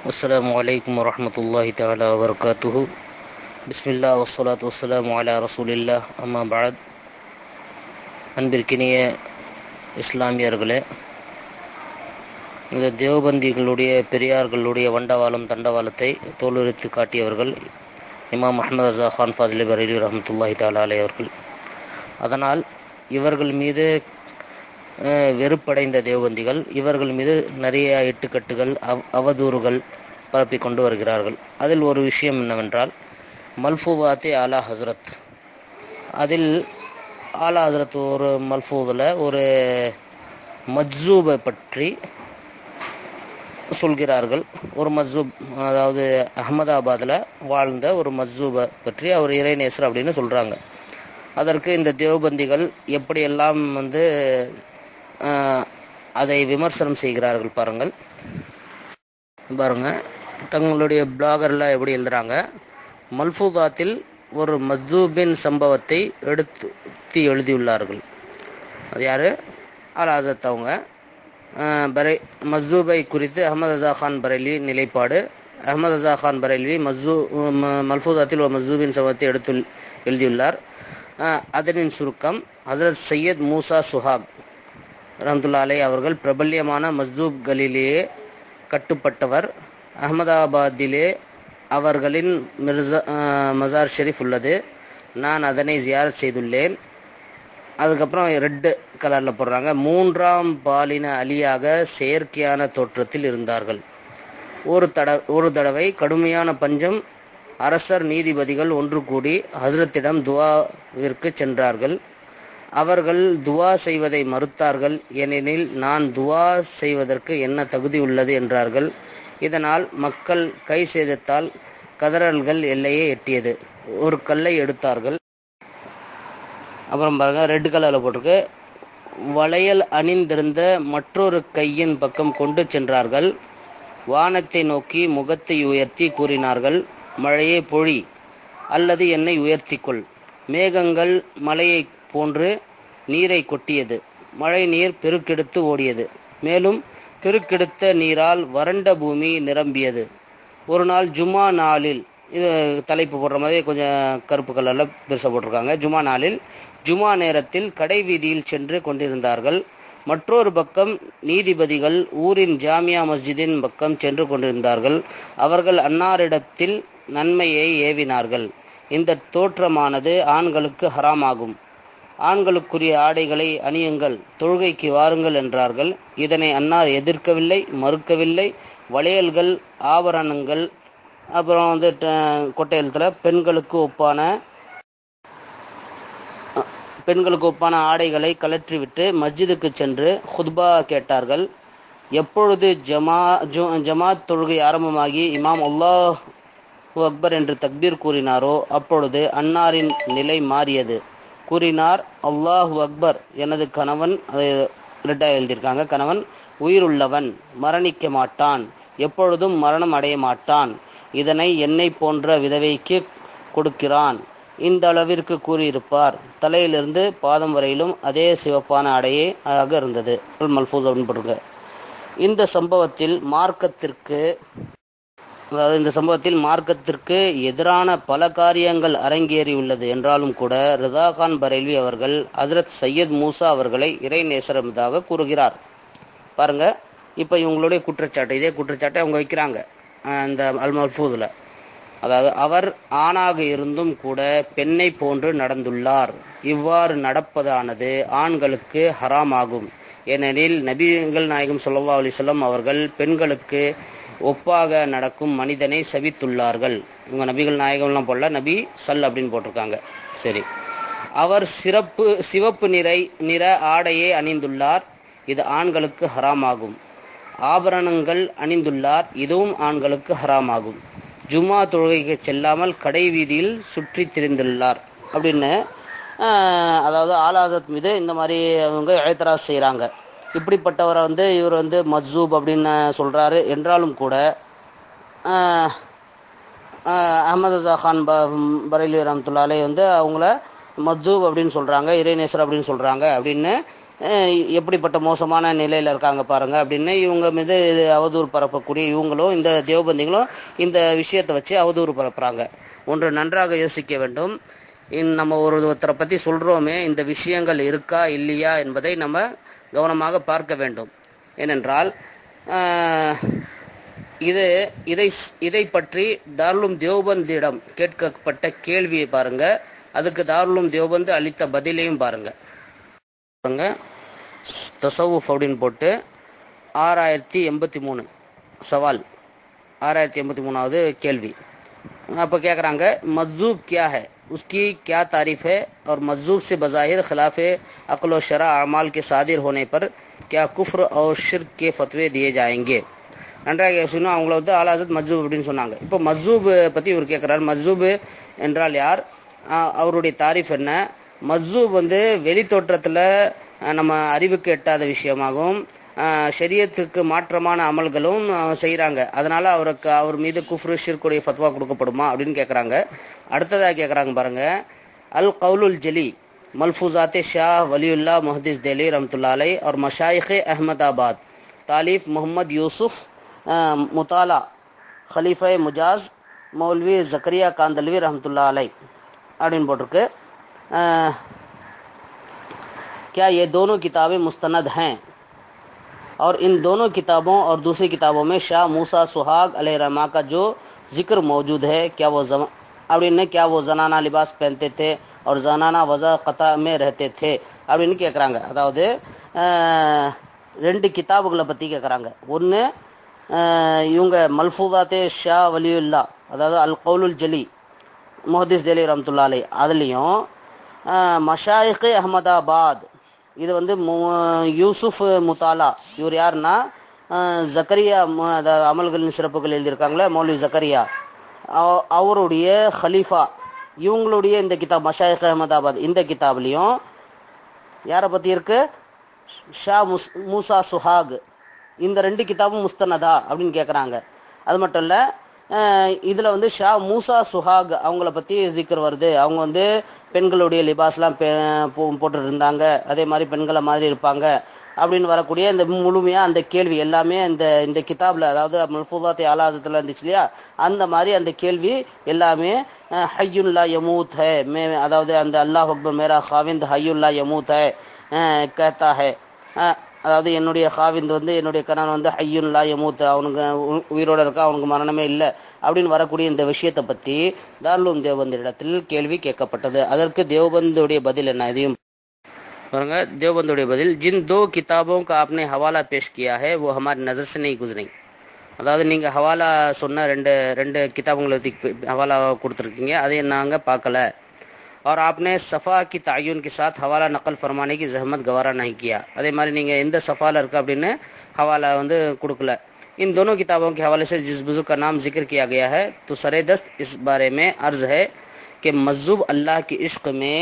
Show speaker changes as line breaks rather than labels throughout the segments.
السلام عليكم ورحمة الله تعالى وبركاته بسم الله والصلاة والسلام على رسول الله أما بعد அன்பிற்கினிய இஸ்லாமியர்களே இந்த தேவபந்திகளுடைய பெரியார்களுடைய வண்டவாளம் தண்டவாளத்தை தோலுரித்து காட்டியவர்கள் இமாம் அஹமது ரசா கான் ஃபாசிலி பரீலி ரஹமத்துல்லாஹி தாலா அலை அவர்கள் அதனால் இவர்கள் மீது அஹ், வெறுப்படைந்த தேவபந்திகள் இவர்கள் மீது நிறைய இட்டுக்கட்டுகள் அவ் அவதூறுகள் பரப்பி கொண்டு வருகிறார்கள் அதில் ஒரு விஷயம் என்னவென்றால் மல்ஃபூவாத்தி ஆலா ஹஸ்ரத் அதில் ஆலா ஹஸ்ரத் ஒரு மல்ஃபூதில் ஒரு மஜ்சூபை பற்றி சொல்கிறார்கள் ஒரு மஸ்ஜூப் அதாவது அகமதாபாத்தில் வாழ்ந்த ஒரு மஸ்ஜூபை பற்றி அவர் இறைநேசர் அப்படின்னு சொல்கிறாங்க அதற்கு இந்த தேவபந்திகள் எப்படியெல்லாம் வந்து ஆஹ், அதை விமர்சனம் செய்கிறார்கள் பாருங்கள் பாருங்கள் தங்களுடைய பிளாகரில் எப்படி எழுதுகிறாங்க மல்ஃபூதாத்தில் ஒரு மஸ்ஜூபின் சம்பவத்தை எடுத்து எழுதியுள்ளார்கள் அது யார் அல் ஆசத் அவங்க அஹ், பரை மஸ்ஜூபை குறித்து அஹமது ரஜா கான் பரேலி நிலைப்பாடு அஹமது ரஜா கான் பரேலி மஸ்ஜூ ம- மல்ஃபூதாத்தில் ஒரு மஸ்ஜூபின் சம்பவத்தை எடுத்து எழுதியுள்ளார் அஹ், அதனின் சுருக்கம் ஹசரத் சையத் மூசா சுஹாக் ரஹமத்துல்லா அலை அவர்கள் பிரபல்யமான மஸ்ஜூப்களிலேயே கட்டுப்பட்டவர் அகமதாபாத்திலே அவர்களின் மிர்சா அஹ், மசார் ஷெரீஃப் உள்ளது நான் அதனை ஜியாரத் செய்துள்ளேன் அதுக்கப்புறம் ரெட்டு கலரில் போடுறாங்க மூன்றாம் பாலின அலியாக செயற்கையான தோற்றத்தில் இருந்தார்கள் ஒரு தட ஒரு தடவை கடுமையான பஞ்சம் அரசர் நீதிபதிகள் ஒன்று கூடி ஹஸ்ரத்திடம் துவாவிற்கு சென்றார்கள் அவர்கள் துவா செய்வதை மறுத்தார்கள் ஏனெனில் நான் துவா செய்வதற்கு என்ன தகுதி உள்ளது என்றார்கள் இதனால் மக்கள் கை சேதத்தால் கதறல்கள் எல்லையை எட்டியது ஒரு கல்லை எடுத்தார்கள் அப்புறம் பாருங்க ரெட் கலரில் போட்டிருக்கு வளையல் அணிந்திருந்த மற்றொரு கையின் பக்கம் கொண்டு சென்றார்கள் வானத்தை நோக்கி முகத்தை உயர்த்தி கூறினார்கள் மழையே பொழி அல்லது என்னை உயர்த்திக்கொள் மேகங்கள் மலையைப் போன்று நீரை கொட்டியது மழை நீர் பெருக்கெடுத்து ஓடியது மேலும் பெருக்கெடுத்த நீரால் வறண்ட பூமி நிரம்பியது ஒரு நாள் ஜும்மா நாளில் இது தலைப்பு போடுற மாதிரி கொஞ்சம் கருப்பு கலரில் பெருசாக போட்டிருக்காங்க ஜும்மா நாளில் ஜும்மா நேரத்தில் கடை வீதியில் சென்று கொண்டிருந்தார்கள் மற்றொரு பக்கம் நீதிபதிகள் ஊரின் ஜாமியா மஸ்ஜிதின் பக்கம் சென்று கொண்டிருந்தார்கள் அவர்கள் அன்னாரிடத்தில் நன்மையை ஏவினார்கள் இந்த தோற்றமானது ஆண்களுக்கு ஹராமாகும் ஆண்களுக்குரிய ஆடைகளை அணியுங்கள் தொழுகைக்கு வாருங்கள் என்றார்கள் இதனை அன்னார் எதிர்க்கவில்லை மறுக்கவில்லை வளையல்கள் ஆபரணங்கள் அப்புறம் வந்து ட- கொட்டை எழுத்துல பெண்களுக்கு ஒப்பான பெண்களுக்கு ஒப்பான ஆடைகளை கலற்றிவிட்டு மஸ்ஜிதுக்கு சென்று ஹுத்பா கேட்டார்கள் எப்பொழுது ஜமா ஜு ஜமாத் தொழுகை ஆரம்பமாகி இமாம் அல்லாஹ் அக்பர் என்று தக்பீர் கூறினாரோ அப்பொழுது அன்னாரின் நிலை மாறியது கூறினார் அல்லாஹு அக்பர் எனது கணவன் அது ரெட்டாக எழுதியிருக்காங்க கணவன் உயிருள்ளவன் மரணிக்க மாட்டான் எப்பொழுதும் மரணம் அடைய மாட்டான் இதனை என்னை போன்ற விதவைக்கு கொடுக்கிறான் இந்த அளவிற்கு கூறியிருப்பார் தலையிலிருந்து பாதம் வரையிலும் அதே சிவப்பான ஆடையே ஆக இருந்தது மல்பூஸ் அப்படின்னு போட்டிருக்க இந்த சம்பவத்தில் மார்க்கத்திற்கு அதாவது இந்த சம்பவத்தில் மார்க்கத்திற்கு எதிரான பல காரியங்கள் அரங்கேறியுள்ளது என்றாலும் கூட ரிதா கான் பரேல்வி அவர்கள் ஹசரத் சையத் மூசா அவர்களை இறைநேசரமதாக கூறுகிறார் பாருங்க இப்போ இவங்களுடைய குற்றச்சாட்டு இதே குற்றச்சாட்டை அவங்க வைக்கிறாங்க அஹ் இந்த அல் மல்ஃபூதில் அதாவது அவர் ஆணாக இருந்தும் கூட பெண்ணை போன்று நடந்துள்ளார் இவ்வாறு நடப்பதானது ஆண்களுக்கு ஹராமாகும் ஏனெனில் நபிகள் நாயகம் ஸல்லல்லாஹு அலைஹி வஸல்லம் அவர்கள் பெண்களுக்கு ஒப்பாக நடக்கும் மனிதனை சபித்துள்ளார்கள் இவங்க நபிகள் நாயகம்லாம் போடல நபி சல் அப்படின்னு போட்டிருக்காங்க சரி அவர் சிறப்பு சிவப்பு நிறை நிற ஆடையை அணிந்துள்ளார் இது ஆண்களுக்கு ஹராமாகும் ஆபரணங்கள் அணிந்துள்ளார் இதுவும் ஆண்களுக்கு ஹராமாகும் ஜும்மா தொழுகைக்கு செல்லாமல் கடை வீதியில் சுற்றி திரிந்துள்ளார் அப்படின்னு ஆஹ், அதாவது ஆலாசத் மீது இந்த மாதிரி அவங்க எழுத்தராஸ் செய்கிறாங்க இப்படிப்பட்டவரை வந்து இவர் வந்து மஜ்சூப் அப்படின்னு சொல்கிறாரு என்றாலும் கூட ஆஹ், ஆஹ், அஹமது ரஸா கான் ப பரேலி ரஹமத்துல்லாலே வந்து அவங்கள மத்தூப் அப்படின்னு சொல்கிறாங்க இறைநேசர் அப்படின்னு சொல்கிறாங்க அப்படின்னு அஹ் எப்படிப்பட்ட மோசமான நிலையில் இருக்காங்க பாருங்க அப்படின்னு இவங்க மீது அவதூறு பரப்பக்கூடிய இவங்களும் இந்த தேவபந்திகளும் இந்த விஷயத்தை வச்சு அவதூறு பரப்புறாங்க ஒன்று நன்றாக யோசிக்க வேண்டும் இந் நம்ம ஒரு ஒருத்தரை பற்றி சொல்கிறோமே இந்த விஷயங்கள் இருக்கா இல்லையா என்பதை நம்ம கவனமாக பார்க்க வேண்டும் ஏனென்றால் ஆஹ், இது இதை இதை பற்றி தாருலும் தேவபந்திடம் கேட்கப்பட்ட கேள்வியை பாருங்க அதுக்கு தாருலும் தேவபந்து அளித்த பதிலையும் பாருங்க பாருங்க தசவுஃப் அப்படின்னு போட்டு ஆறாயிரத்தி எண்பத்தி மூணு சவால் ஆறாயிரத்தி எண்பத்தி மூணாவது கேள்வி அப்போ கேட்குறாங்க मजूब क्या है उसकी क्या तारीफ है और मजूब से बज़ाहिर खिलाफ अक्ल शरा अमाल के सादिर होने पर क्या कुफ्र और शिरक के फतवे दिए जाएंगे நன்றாக யோசிக்கணும் அவங்கள வந்து ஆலாசத் மஜூப் அப்படின்னு சொன்னாங்க இப்போ மஜூப் பற்றி இவர் கேட்குறாரு மஜூப் என்றால் யார் ஆஹ் அவருடைய தாரிஃப் என்ன மஜூப் வந்து வெளி தோற்றத்தில் நம்ம அறிவுக்கு எட்டாத விஷயமாகவும் ஆஹ் ஷரியத்துக்கு மாற்றமான அமல்களும் செய்கிறாங்க அதனால் அவருக்கு அவர் மீது குஃப்ரு ஷிர்குடைய ஃபத்வா கொடுக்கப்படுமா அப்படின்னு கேட்குறாங்க அடுத்ததாக கேட்குறாங்க பாருங்க அல் கவுலுல் ஜலி मलफूज़ात शाह वलीउल्लाह मुहदिस दिल्ली रहमतुल्लाह अलैह और मशाइख अहमदाबाद तालीफ मोहम्मद यूसुफ अ, मुताला खलीफा मुजाज मौलवी जकरिया कांदलवी रहमतुल्लाह अलैह அப்படின்னு போட்டிருக்கு अ, क्या ये दोनों किताबें मुस्तनद हैं और इन दोनों किताबों और दूसरी किताबों में शाह मूसा सुहाग अलैहिर्रमा का जो जिक्र मौजूद है क्या वो जम அப்படின்னு क्या वो जनाना लिबास पहनते थे और जनाना वज़ा कता में रहते थे அப்படின்னு கேட்குறாங்க அதாவது அஹ், ரெண்டு கிதாபுகளை பற்றி கேட்குறாங்க ஒன்று இவங்க மல்ஃபூதாத்தே ஷா வலியுல்லா அதாவது அல் கவுலுல் ஜலி முஹதிஸ் தேலி ரம்துல்லா அலை அதுலேயும் மஷாயிக் அஹமதாபாத் இது வந்து மு- யூசுஃப் முத்தாலா இவர் யாருன்னா அஹ், ஜக்கரியா மு- அதாவது அமல்களின் சிறப்புகள் எழுதியிருக்காங்களே மௌலவி ஜக்கரியா அவ- அவருடைய ஹலீஃபா இவங்களுடைய இந்த கிதாப் மஷாயிக் அஹமதாபாத் இந்த கிதாப்லேயும் யாரை பற்றி இருக்கு ஷா முஸ் மூசா சுஹாக் இந்த ரெண்டு கிதாபும் முஸ்தனதா அப்படின்னு கேட்குறாங்க அது மட்டும் இல்லை இதில் வந்து ஷா மூசா சுஹாக் அவங்கள பற்றி ஜிக்கர் வருது அவங்க வந்து பெண்களுடைய லிபாஸ்லாம் பெ போ- போட்டுட்டு இருந்தாங்க அதே மாதிரி பெண்களை மாதிரி இருப்பாங்க அப்படின்னு வரக்கூடிய இந்த முழுமையாக அந்த கேள்வி எல்லாமே இந்த இந்த கிதாபில் அதாவது மல்ஃபூதாத்தி ஆலாதத்தில் இருந்துச்சு இல்லையா அந்த மாதிரி அந்த கேள்வி எல்லாமே அஹ், ஹய்யுல்லா யமூத் ஹே மே அதாவது அந்த அல்லாஹ் அக்பர் மேரா ஹாவிந்த் ஹய்யுல்லா யமூத் ஹே அஹ், கஹ்தா ஹே அஹ், அதாவது என்னுடைய ஹாவிந்த் வந்து என்னுடைய கணவன் வந்து ஹய்யுல்லா யமூத் அவனுக்கு உ- உயிரோட இருக்கா அவனுக்கு மரணமே இல்லை அப்படின்னு வரக்கூடிய இந்த விஷயத்தை பற்றி தார்லூம் தேவபந்திடத்தில் கேள்வி கேட்கப்பட்டது அதற்கு தேவபந்துடைய பதில் என்ன இதையும் பாருங்க देवबंदुடைய பதில் जिन दो किताबों का आपने हवाला पेश किया है वो हमारी नज़र से नहीं गुजरी அதாவது நீங்கள் ஹவாலா சொன்ன ரெண்டு ரெண்டு கிதாபுங்களை பத்தி ஹவாலா கொடுத்துருக்கீங்க அதை நாங்கள் பார்க்கல और आपने सफ़ा की तयन के साथ हवाला नकल फरमाने की जहमत गवारा नहीं किया அதே மாதிரி நீங்கள் எந்த சஃபால இருக்கு அப்படின்னு हवाला வந்து கொடுக்கல इन दोनों किताबों के हवाले से जिस बुजुर्ग का नाम जिक्र किया गया है तो सरेदस्त इस बारे में अर्ज़ है कि मज़ूब अल्लाह के इश्क में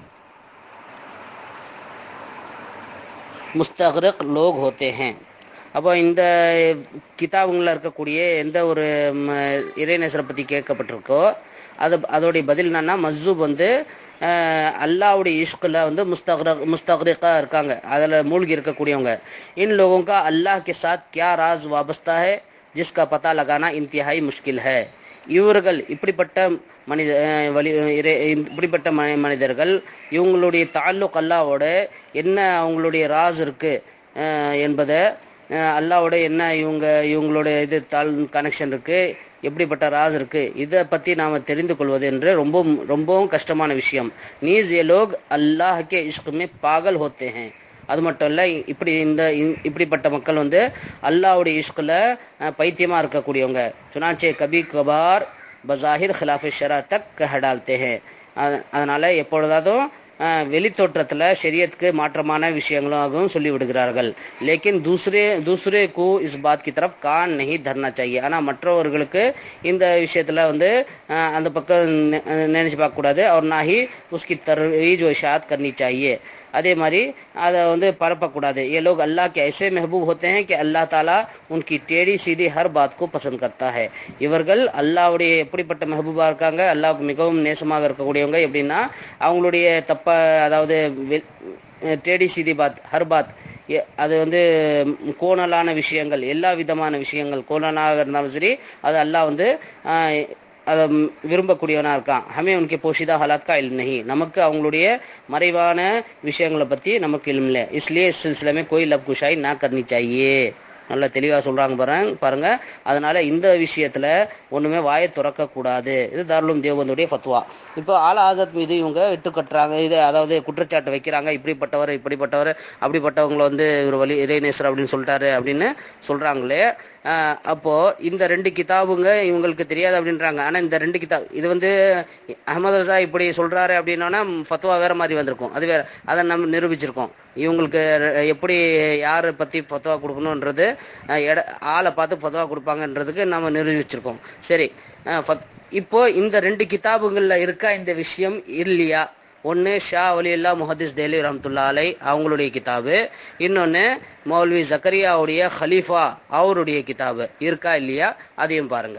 முஸ்தக்ரக் லோக் ஹோத்தே ஹேன் அப்போ இந்த கிதாபுங்களில் இருக்கக்கூடிய எந்த ஒரு ம, இறைநேசரை பற்றி கேட்கப்பட்டிருக்கோ அது அதோடைய பதில் என்னன்னா மஸ்ஜூப் வந்து அஹ், அல்லாவுடைய இஷ்கில் வந்து முஸ்தக்ரக் முஸ்தக்ரிக்காக இருக்காங்க அதில் மூழ்கி இருக்கக்கூடியவங்க இன் लोगों का अल्लाह के साथ क्या राज वाबस्ता है जिसका पता लगाना इंतहाई मुश्किल है இவர்கள் இப்படிப்பட்ட மனித அஹ், வழி இறை- இப்படிப்பட்ட ம மனிதர்கள் இவங்களுடைய தாலுக் அல்லாவோட என்ன அவங்களுடைய ராஸ் இருக்கு அஹ், என்பதை அஹ், அல்லாவோட என்ன இவங்க இவங்களோட இது தால் கனெக்ஷன் இருக்கு எப்படிப்பட்ட ராஸ் இருக்கு இதை பற்றி நாம் தெரிந்து கொள்வது என்று ரொம்ப ரொம்பவும் கஷ்டமான விஷயம் நீஸ் ये लोग अल्लाह के इश्क में पागल होते हैं அது மட்டும் இல்லை இப்படி இந்த இ- இப்படிப்பட்ட மக்கள் வந்து அல்லாவுடைய இஷ்கில் பைத்தியமாக இருக்கக்கூடியவங்க சுனாச்சே கபி கபார் பசாஹிர் खिलाफ ஷரா தக் கஹ டால்தே ஹே அ- அதனால எப்பொழுதாதும் அஹ், வெளித்தோற்றத்தில் ஷரியத்துக்கு மாற்றமான விஷயங்களாகவும் சொல்லி விடுகிறார்கள் லேக்கின் தூசரே தூசரே கு இஸ் பாத் கி தரஃப் கான் நஹி தர்னா चाहिए ஆனால் மற்றவர்களுக்கு இந்த விஷயத்தில் வந்து அஹ், அந்த பக்கம் நெ- நினைச்சு பார்க்கக்கூடாது और ना ही उसकी तरवीज व इशात करनी चाहिए அதே மாதிரி அதை வந்து பரப்பக்கூடாது ये लोग अल्लाह के ऐसे महबूब होते हैं कि अल्लाह ताला उनकी टेढ़ी सीधी हर बात को पसंद करता है இவர்கள் அல்லாவுடைய எப்படிப்பட்ட மெஹபூபா இருக்காங்க அல்லாவுக்கு மிகவும் நேசமாக இருக்கக்கூடியவங்க எப்படின்னா அவங்களுடைய தப்ப அதாவது வெ- டேடி சிதி பாத் ஹர் பாத் எ- அது வந்து ம், கோணலான விஷயங்கள் எல்லா விதமான விஷயங்கள் கோணலாக இருந்தாலும் சரி அது அல்லாஹ் வந்து ஆஹ், அதை ம், விரும்பக்கூடியவனாக இருக்கான் ஹமே உனக்கு போஷிதா ஹலாத்கா இல் நஹி நமக்கு அவங்களுடைய மறைவான விஷயங்களை பற்றி நமக்கு இல்ம் இல்லை இஸ்லியே இஸ் சிலசிலமே கோயில் அப் குஷாய் நான் கர்னி சாயே நல்லா தெளிவாக சொல்கிறாங்க பாருங்க பாருங்க அதனால இந்த விஷயத்தில் ஒன்றுமே வாயை திறக்கக்கூடாது இது தாருலும் தேவந்துடைய ஃபத்வா இப்போ ஆல ஆசாத் மீது இவங்க இட்டு கட்டுறாங்க இது அதாவது குற்றச்சாட்டு வைக்கிறாங்க இப்படிப்பட்டவர் இப்படிப்பட்டவர் அப்படிப்பட்டவங்களை வந்து இவர் வலி இறைநேசர் அப்படின்னு சொல்லிட்டாரு அப்படின்னு சொல்கிறாங்களே அப்போது இந்த ரெண்டு கிதாபுங்க இவங்களுக்கு தெரியாது அப்படின்றாங்க ஆனால் இந்த ரெண்டு கிதாப் இது வந்து அஹமது ரசா இப்படி சொல்கிறாரு அப்படின்னோன்னா ஃபத்வா வேறு மாதிரி வந்திருக்கும் அது வேறு அதை நம்ம நிரூபிச்சிருக்கோம் இவங்களுக்கு ர- எப்படி யாரை பற்றி ஃபத்வா கொடுக்கணுன்றது அஹ், எட ஆளை பார்த்து ஃபத்வா கொடுப்பாங்கன்றதுக்கு நம்ம நிரூபிச்சிருக்கோம் சரி அஹ், ஃபத் இப்போ இந்த ரெண்டு கிதாபுகளில் இருக்கா இந்த விஷயம் இல்லையா ஒன்று ஷா வலியுல்லா முஹதிஸ் தேலி ரஹமத்துல்லா அலை அவங்களுடைய கிதாபு இன்னொன்று மௌல்வி ஜக்கரியாவுடைய ஹலீஃபா அவருடைய கிதாபு இருக்கா இல்லையா அதையும் பாருங்க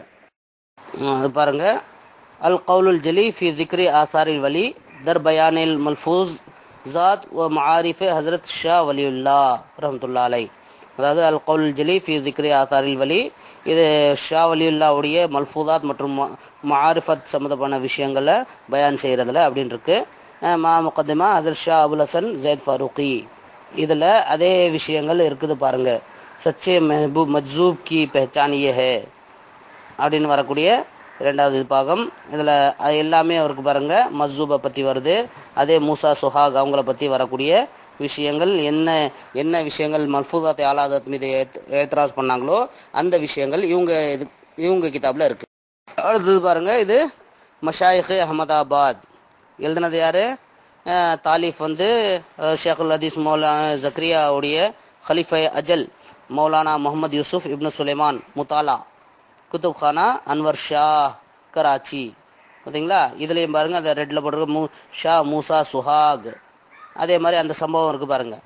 ம், அது பாருங்க அல் கவுலுல் ஜலி ஃபி திக்ரி ஆசாரில் வலி தர் பயானில் மல்ஃபூஸ் ஜாத் வ மஆரிஃப் ஹசரத் ஷா வலியுல்லா ரஹமத்துல்லா அலை அதாவது அல் கவுலுல் ஜலி ஃபி திக்ரி ஆசாரில் வலி இது ஷா வலியுல்லாவுடைய மல்ஃபூதாத் மற்றும் ம- மஆரிஃபத் சம்மந்தமான விஷயங்களை பயான் செய்கிறதுல அப்படின்னு இருக்கு அஹ் மா முகத்திமா ஹசரத் ஷா அபுல் ஹசன் ஜெயத் ஃபாரூக்கி இதில் அதே விஷயங்கள் இருக்குது பாருங்க சச்சே மெஹபூப் மஜ்ஜூப் கி பெஹச்சான் ये है அப்படின்னு வரக்கூடிய இரண்டாவது பாகம் இதில் அது எல்லாமே அவருக்கு பாருங்க மஸ்ஜூபை பற்றி வருது அதே மூசா சுஹாக் அவங்கள பற்றி வரக்கூடிய விஷயங்கள் என்ன என்ன விஷயங்கள் மல்ஃபூதாத் ஆலாதத் மீது ஏத் ஏத்ராஸ் பண்ணாங்களோ அந்த விஷயங்கள் இவங்க இது இவங்க கிதாபில் இருக்குது அடுத்தது பாருங்க இது மஷாயிக் அஹமதாபாத் எழுதுனது யாரு அஹ் தாலிஃப் வந்து அஹ் ஷேகுல் ஹதீஸ் மௌலா ஜக்ரியாவுடைய ஹலிஃபை அஜல் மௌலானா முகமது யூசுப் இப்னு சுலைமான் முத்தாலா குத்துப்கானா அன்வர் ஷா கராச்சி பார்த்தீங்களா இதுலேயும் பாருங்க அந்த ரெட்டில் போட்டிருக்க மூ ஷா மூசா சுஹாக் அதே மாதிரி அந்த சம்பவம் இருக்குது பாருங்க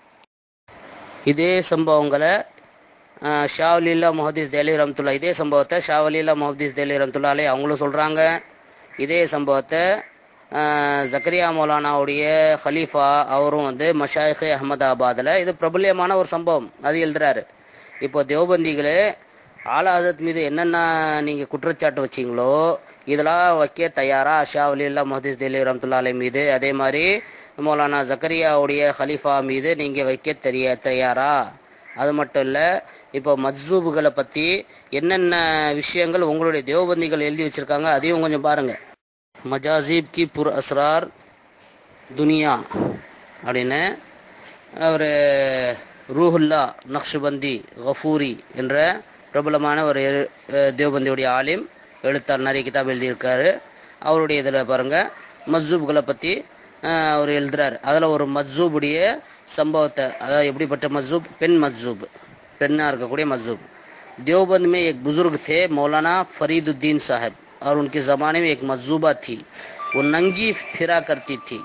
இதே சம்பவங்களை அஹ், ஷா அலில்லா முஹதீஸ் தேலி ரம்துல்லா இதே சம்பவத்தை ஷா அலில்லா முஹதீஸ் தேலி ரம்துல்லா அலை அவங்களும் சொல்கிறாங்க இதே சம்பவத்தை அஹ், ஜக்கரியா மௌலானாவுடைய ஹலீஃபா அவரும் வந்து மஷாயிக் அஹமதாபாத்தில் இது பிரபல்யமான ஒரு சம்பவம் அது எழுதுறாரு இப்போ தேவபந்திகளே ஆலா ஹசரத் மீது என்னென்ன நீங்கள் குற்றச்சாட்டு வச்சீங்களோ இதெல்லாம் வைக்க தயாரா ஷா அலில்லா முஹதீஸ் தேலி ரம்துல்லா அலை மீது அதே மாதிரி மௌலானா ஜக்கரியாவுடைய ஹலீஃபா மீது நீங்கள் வைக்க தெரிய தயாரா அது மட்டும் இல்லை இப்போ மஜ்ஜூபுகளை பற்றி என்னென்ன விஷயங்கள் உங்களுடைய தேவபந்திகள் எழுதி வச்சுருக்காங்க அதையும் கொஞ்சம் பாருங்கள் மஜாசீப் கி புர் அஸ்ரார் துனியா அப்படின்னு ஒரு ரூஹுல்லா நக்ஷபந்தி கஃபூரி என்ற பிரபலமான ஒரு அஹ், தேவபந்தியுடைய ஆலிம் எழுத்தார் நிறைய கிதாப் எழுதியிருக்காரு அவருடைய இதில் பாருங்கள் மஸ்ஜூப்களை பற்றி அவர் எழுதுறாரு அதில் ஒரு மஸ்ஜூபுடைய சம்பவத்தை அதாவது எப்படிப்பட்ட மஸ்ஜூப் பெண் மஸ்ஜூப் பெண்ணாக இருக்கக்கூடிய मस्जिद देवबंद में एक बुजुर्ग थे मौलाना फरीदुद्दीन साहब और उनके ज़माने में एक मजूबा थी वो नंगी फिरा करती थी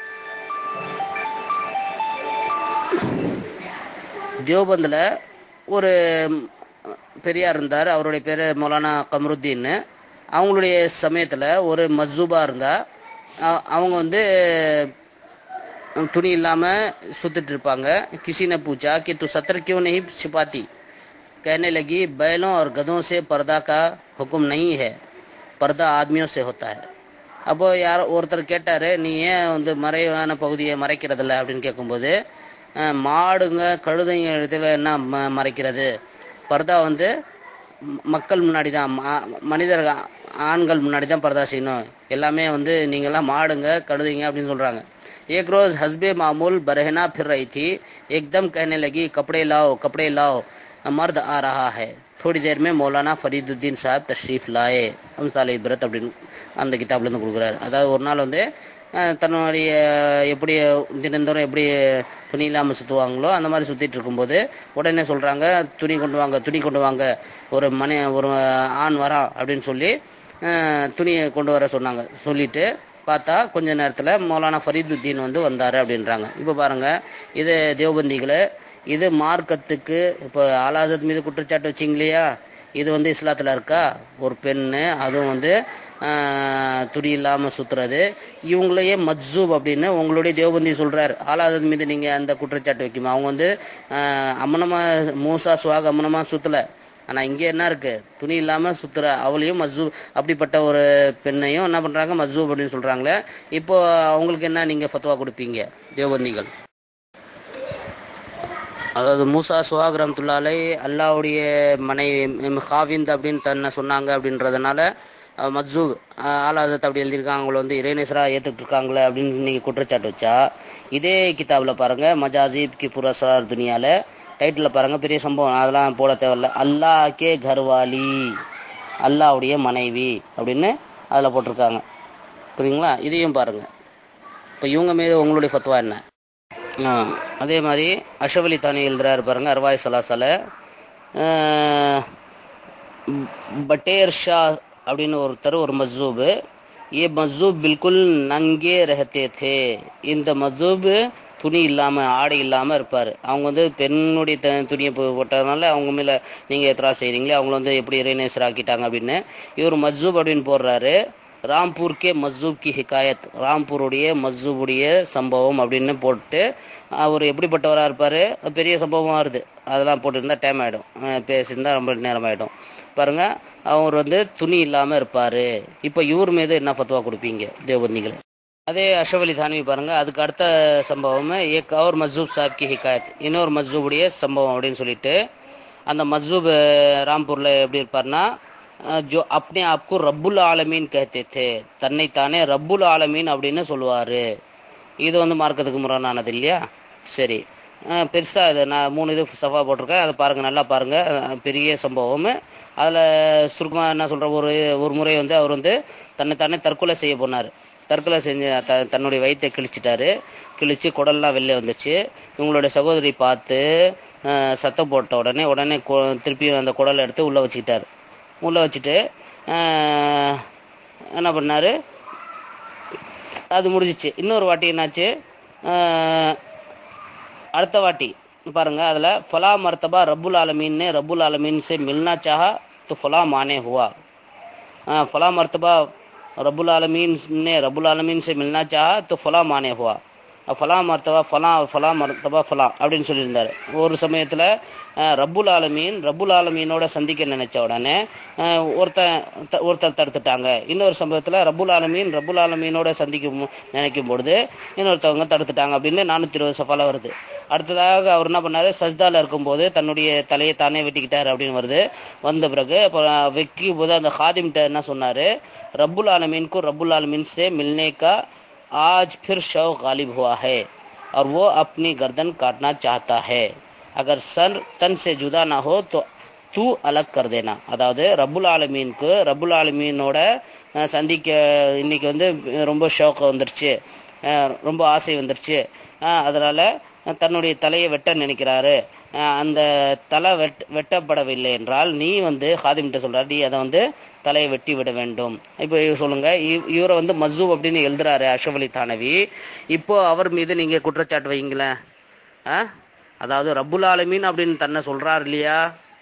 தேவபந்தில் ஒரு பெரியார் இருந்தார் அவருடைய பேர் மௌலானா கமருத்தீன் அவங்களுடைய சமயத்தில் ஒரு மஸ்ஜூபா இருந்தால் அவங்க வந்து துணி இல்லாமல் சுத்திட்டு இருப்பாங்க किसी ने पूछा कि तू सत्र क्यों नहीं छिपाती कहने लगी बैलों और गधों से पर्दा का हुक्म नहीं है पर्दा आदमियों से होता है அப்போ யார் ஒருத்தர் கேட்டார் நீ ஏன் வந்து மறைவான பகுதியை மறைக்கிறதில்ல அப்படின்னு கேட்கும்போது அஹ், மாடுங்க கழுதைங்க இடத்துல என்ன ம- மறைக்கிறது பர்தா வந்து ம- மக்கள் முன்னாடி தான் ம- மனிதர் ஆண்கள் முன்னாடி தான் பர்தா செய்யணும் எல்லாமே வந்து நீங்கள்லாம் மாடுங்க கழுதைங்க அப்படின்னு சொல்கிறாங்க एक रोज हसबे मामूल बरहना फिर रही थी एकदम कहने लगी कपड़े लाओ कपड़े लाओ मर्द आ रहा है थोड़ी देर में मौलाना फरीदुद्दीन साहब तशरीफ लाए அம்சாலை இப்ரத் அப்படின்னு அந்த கிதாப்லேருந்து கொடுக்குறாரு அதாவது ஒரு நாள் வந்து அஹ், தன்னுடைய எப்படி தினந்தோறும் எப்படி துணி இல்லாமல் சுற்றுவாங்களோ அந்த மாதிரி சுற்றிட்டு இருக்கும்போது உடனே சொல்கிறாங்க துணி கொண்டு வாங்க துணி கொண்டு வாங்க ஒரு மணி ஒரு ஆண் வரான் அப்படின்னு சொல்லி அஹ், துணியை கொண்டு வர சொன்னாங்க சொல்லிட்டு பார்த்தா கொஞ்ச நேரத்தில் மௌலானா ஃபரீதுத்தீன் வந்து வந்தார் அப்படின்றாங்க இப்போ பாருங்கள் இது தேவபந்திகளை இது மார்க்கத்துக்கு இப்போ ஆலாசத் மீது குற்றச்சாட்டு வச்சிங்க இல்லையா இது வந்து இஸ்லாத்தில் இருக்கா ஒரு பெண்ணு அதுவும் வந்து ஆஹ், துணி இல்லாமல் சுற்றுறது இவங்களையே மத்சூப் அப்படின்னு உங்களுடைய தேவபந்தி சொல்கிறார் ஆளாதது மீது நீங்கள் அந்த குற்றச்சாட்டு வைக்குமா அவங்க வந்து அம்மனமாக மூசா சுவாக அம்மனமாக சுற்றலை ஆனால் இங்கே என்ன இருக்குது துணி இல்லாமல் சுற்றுற அவளையும் மஸ்ஜூப் அப்படிப்பட்ட ஒரு பெண்ணையும் என்ன பண்ணுறாங்க மஸ்ஜூப் அப்படின்னு சொல்கிறாங்களே இப்போ அவங்களுக்கு என்ன நீங்கள் ஃபத்வா கொடுப்பீங்க தேவபந்திகள் அதாவது மூசா சுஹாக் ரஹ்மத்துல்லாஹி அல்லாவுடைய மனைவி ஹாவிந்த் அப்படின்னு தன்னை சொன்னாங்க அப்படின்றதுனால அஹ், மத்சூப் அஹ், ஆலாதத் அப்படி எழுதியிருக்காங்க அவங்கள வந்து இறைநேசராக ஏற்றுக்கிட்டு இருக்காங்களே அப்படின்னு நீங்கள் குற்றச்சாட்டு வச்சா இதே கிதாபில் பாருங்கள் மஜாசிப் கி புரஸ்ரார் துனியாவில் டைட்டில் பாருங்கள் பெரிய சம்பவம் அதெல்லாம் போட தேவையில்ல அல்லாஹ் கே கர்வாலி அல்லாவுடைய மனைவி அப்படின்னு அதில் போட்டிருக்காங்க புரியுங்களா இதையும் பாருங்கள் இப்போ இவங்க மீது உங்களுடைய ஃபத்வா என்ன ஆ, அதே மாதிரி அஷப் அலி தானி எழுதுறாரு பாருங்க அர்வாய் சலாசல பட்டேர் ஷா அப்படின்னு ஒருத்தர் ஒரு மஸ்ஜூபு ஏ மஸ்ஜூப் பில்குல் நங்கே ரஹத்தே தே இந்த மஸ்ஜூப் துணி இல்லாமல் ஆடை இல்லாமல் இருப்பார் அவங்க வந்து பெண்ணுடைய த துணியை போ- போட்டதுனால அவங்க மேலே நீங்கள் எத்தரா செய்கிறீங்களே அவங்கள வந்து எப்படி இறைநேசர் ஆக்கிட்டாங்க அப்படின்னு இவர் மஸ்ஜூப் அப்படின்னு போடுறாரு ராம்பூர் கே மஸ்ஜூப் கி ஹிகாயத் ராம்பூருடைய மஸ்ஜூபுடைய சம்பவம் அப்படின்னு போட்டு அவர் எப்படிப்பட்டவராக இருப்பார் பெரிய சம்பவமாக வருது அதெல்லாம் போட்டுருந்தா டைம் ஆகிடும் பேசியிருந்தா ரொம்ப நேரம் ஆகிடும் பாருங்கள் அவர் வந்து துணி இல்லாமல் இருப்பார் இப்போ இவர் மீது என்ன ஃபத்வா கொடுப்பீங்க தேவபந்திகளை அதே அஷப் அலி தானவி பாருங்கள் அதுக்கு அடுத்த சம்பவம் ஏக் और மஸ்ஜூப் சாப் கி ஹிகாயத் இன்னொரு மஸ்ஜூபுடைய சம்பவம் அப்படின்னு சொல்லிட்டு அந்த மஸ்ஜூப் ராம்பூரில் எப்படி இருப்பார்னா அஹ், ஜோ அப்னே ஆப்கு ரப்புல் ஆலமீன் கஹத்தே தே தன்னைத்தானே ரப்புல் ஆலமீன் அப்படின்னு சொல்லுவார் இது வந்து மார்க்கத்துக்கு முரணானது இல்லையா சரி பெருசாக இது நான் மூணு இது சஃபா போட்டிருக்கேன் அதை பாருங்கள் நல்லா பாருங்கள் பெரிய சம்பவம் அதில் சுருக்கமாக என்ன சொல்கிற ஒரு ஒரு முறை வந்து அவர் வந்து தன்னைத்தானே தற்கொலை செய்ய போனார் தற்கொலை செஞ்சு த தன்னுடைய வயித்தை கிழிச்சிட்டாரு கிழிச்சு குடல்லாம் வெளில வந்துச்சு இவங்களுடைய சகோதரி பார்த்து அஹ், சத்தம் போட்ட உடனே உடனே கு- திருப்பியும் அந்த குடலை எடுத்து உள்ளே வச்சுக்கிட்டாரு உள்ளே வச்சுட்டு அஹ், என்ன பண்ணார் அது முடிஞ்சிச்சு இன்னொரு வாட்டி என்னாச்சு அஹ், அடுத்த வாட்டி பாருங்க அதில் ஃபலா மர்த்தபா ரப்புல் ஆலமீன்னு ரப்புல் ஆலमीन से मिलना चाहा तो फला माने हुआ हाँ, फला मर्तबा रब्बुल आलमीन ने रब्बुल आलमीन से मिलना चाहा तो फला माने हुआ அஹ் ஃபலா மர்த்தபா ஃபலா ஃபலா மர்த்தபா ஃபலா அப்படின்னு சொல்லியிருந்தாரு ஒரு சமயத்தில் ரப்புல் ஆலமீன் ரப்புல் ஆலமீனோட சந்திக்க நினைச்ச உடனே அஹ், ஒருத்தன் த- ஒருத்தர் தடுத்துட்டாங்க இன்னொரு சம்பவத்தில் ரப்புல் ஆலமீன் ரப்புல் ஆலமீனோட சந்திக்கும் மு- நினைக்கும் பொழுது இன்னொருத்தவங்க தடுத்துட்டாங்க அப்படின்னு நானூற்றி இருபது சஃபால வருது அடுத்ததாக அவர் என்ன பண்ணாரு சஜ்தால இருக்கும்போது தன்னுடைய தலையை தானே வெட்டிக்கிட்டார் அப்படின்னு வருது வந்த பிறகு அப்போ வைக்கும் போது அந்த ஹாதிம்கிட்ட என்ன சொன்னார் ரப்புல் ஆலமீனுக்கும் ரப்புல் ஆலமீன் से मिलने का आज फिर शव गालिब हुआ है और वो अपनी गर्दन काटना चाहता है अगर सर तन से जुदा ना हो तो தூ அலக் கர் தேனா அதாவது ரப்புல் ஆலமீனுக்கு ரப்புல் ஆலமீனோட அஹ், சந்திக்க இன்னைக்கு வந்து ரொம்ப ஷோக்கு வந்துருச்சு அஹ், ரொம்ப ஆசை வந்துருச்சு அஹ், அதனால தன்னுடைய தலையை வெட்ட நினைக்கிறாரு அஹ், அந்த தலை வெட் வெட்டப்படவில்லை என்றால் நீ வந்து ஹாதிம்கிட்ட சொல்றாரு நீ அதை வந்து தலையை வெட்டி விட வேண்டும் இப்போ இவர் சொல்லுங்க இவ்- இவரை வந்து மஸ்ஜூப் அப்படின்னு எழுதுறாரு அஷப் அலி தானவி இப்போ அவர் மீது நீங்க குற்றச்சாட்டு வைங்களேன் ஆ அதாவது ரப்புல் ஆலமீன் அப்படின்னு தன்னை சொல்றாரு இல்லையா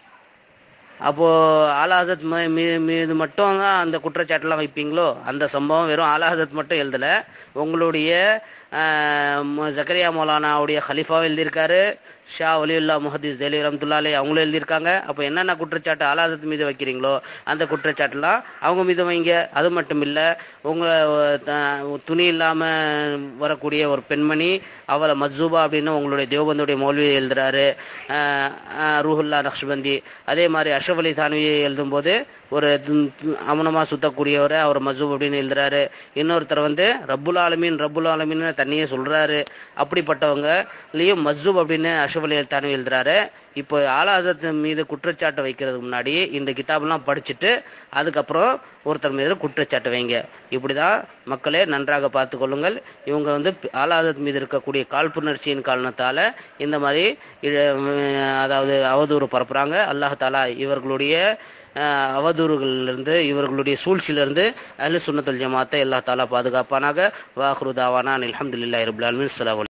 அப்போது ஆலாஹத் மீது மட்டும் தான் அந்த குற்றச்சாட்டுலாம் வைப்பீங்களோ அந்த சம்பவம் வெறும் ஆலாஹத் மட்டும் எழுதலை உங்களுடைய ஆஹ், ம- ஜக்கரியா மௌலானாவுடைய ஹலீஃபாவும் எழுதியிருக்காரு ஷா ஒலியுல்லா முஹதீஸ் தேலி ரம்துல்லாலே அவங்களும் எழுதியிருக்காங்க அப்போ என்னென்ன குற்றச்சாட்டு ஆலாஹத் மீது வைக்கிறீங்களோ அந்த குற்றச்சாட்டுலாம் அவங்க மீது வைங்க அது மட்டும் இல்லை உங்கள் துணி இல்லாமல் வரக்கூடிய ஒரு பெண்மணி அவளை மஜ்ஜூபா அப்படின்னு உங்களுடைய தேவபந்துடைய மௌல்வி எழுதுறாரு ஆஹ், ஆஹ், ரூஹுல்லா நக்ஷ்பந்தி அதே மாதிரி அஷ்ரஃப் அலி தான்வி எழுதும்போது ஒரு அமனமாக சுத்தக்கூடியவரை அவர் மஜ்ஜூப் அப்படின்னு எழுதுறாரு இன்னொருத்தர் வந்து ரப்புல் ஆலமீன் ரப்புல் ஆலமீன் தண்ணியே சொல்றாரு அப்படிப்பட்டவங்களையும் மஜ்ஜூப் அப்படின்னு அஷ்ரஃப் அலி தான்வி எழுதுறாரு இப்போ ஆலாசத் மீது குற்றச்சாட்டு வைக்கிறதுக்கு முன்னாடி இந்த கிதாபெல்லாம் படிச்சுட்டு அதுக்கப்புறம் ஒருத்தர் மீது குற்றச்சாட்டு வைங்க இப்படி தான் மக்களே நன்றாக பார்த்து கொள்ளுங்கள் இவங்க வந்து ஆலாதத் மீது இருக்கக்கூடிய காழ்ப்புணர்ச்சியின் காரணத்தால் இந்த மாதிரி இழ- அதாவது அவதூறு பரப்புகிறாங்க அல்லாஹ் தாலா இவர்களுடைய அஹ், அவதூறுகளிலிருந்து இவர்களுடைய சூழ்ச்சியிலிருந்து அஹ்லு சுன்னத்துல் ஜமாத்தை அல்லாஹ் தாலா பாதுகாப்பானாக வாஹ்ரு தாவானா அல்ஹம்துலில்லாஹி ரபில் ஆலமீன் அஸ்ஸலாமு அலைக்கும்